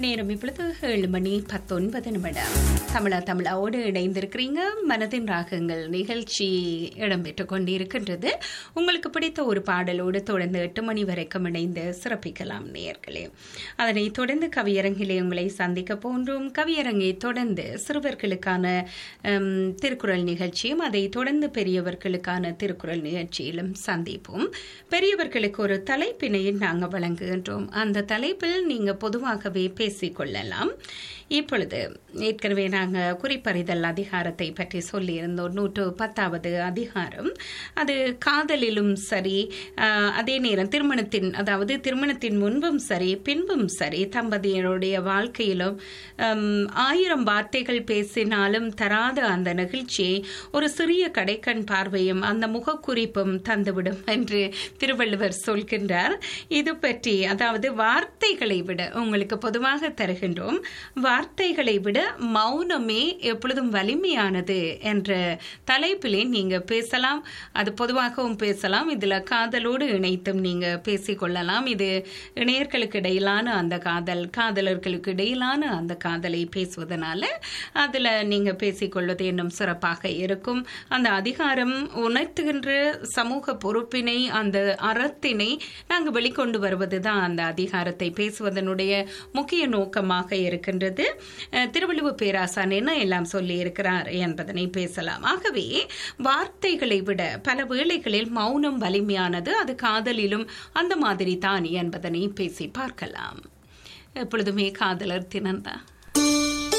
நேரம் இப்பொழுது ஏழு மணி பத்தொன்பது நிமிடம் தமிழா தமிழாவோடு இணைந்திருக்கிறீங்க மனதின் ராகங்கள் நிகழ்ச்சி இடம்பெற்றுக் கொண்டிருக்கின்றது உங்களுக்கு பிடித்த ஒரு பாடலோடு தொடர்ந்து எட்டு மணி வரைக்கும் இணைந்து சிறப்பிக்கலாம் நேயர்களே அதனை தொடர்ந்து கவியரங்கிலே உங்களை சந்திக்க போன்றோம் கவியரங்கை தொடர்ந்து சிறுவர்களுக்கான ஹம், திருக்குறள் நிகழ்ச்சியும் அதை தொடர்ந்து பெரியவர்களுக்கான திருக்குறள் நிகழ்ச்சியிலும் சந்திப்போம் பெரியவர்களுக்கு ஒரு தலைப்பினை நாங்கள் வழங்குகின்றோம் அந்த தலைப்பில் நீங்க பொதுவாகவே பேசிக்கொள்ளலாம் இப்பொழுது ஏற்கனவே நாங்கள் குறிப்பறிதல் அதிகாரத்தை பற்றி சொல்லியிருந்தோம் நூற்று பத்தாவது அதிகாரம் அது காதலிலும் சரி ஆஹ், அதே நேரம் திருமணத்தின் அதாவது திருமணத்தின் முன்பும் சரி பின்பும் சரி தம்பதியருடைய வாழ்க்கையிலும் ஹம், ஆயிரம் வார்த்தைகள் பேசினாலும் தராத அந்த நிகழ்ச்சியை ஒரு சிறிய கடைக்கண் பார்வையும் அந்த முகக்குறிப்பும் தந்துவிடும் என்று திருவள்ளுவர் சொல்கின்றார் இது பற்றி அதாவது வார்த்தைகளை விட உங்களுக்கு பொதுவாக தருகின்றோம் வார்த்தைகளை விட மௌனமே எப்பொழுதும் வலிமையானது என்ற தலைப்பிலே நீங்க பேசலாம் அது பொதுவாகவும் பேசலாம் இதுல காதலோடு இணைத்தும் நீங்க பேசிக்கொள்ளலாம் இது இணையர்களுக்கு இடையிலான அந்த காதல் காதலர்களுக்கு இடையிலான அந்த காதலை பேசுவதனால அதுல நீங்க பேசிக்கொள்வது இன்னும் சிறப்பாக இருக்கும் அந்த அதிகாரம் உணர்த்துகின்ற சமூக பொறுப்பினை அந்த அறத்தினை நாங்கள் வெளிக்கொண்டு வருவதுதான் அந்த அதிகாரத்தை பேசுவதனுடைய முக்கிய நோக்கமாக இருக்கின்றது அஹ், திருவள்ளுவர் பேராசான் என்ன எல்லாம் சொல்லி இருக்கிறார் என்பதனை பேசலாம் ஆகவே வார்த்தைகளை விட பல வேளைகளில் மௌனம் வலிமையானது அது காதலிலும் அந்த மாதிரி தான் என்பதனை பேசி பார்க்கலாம் எப்பொழுதுமே காதலர் தினம்தான்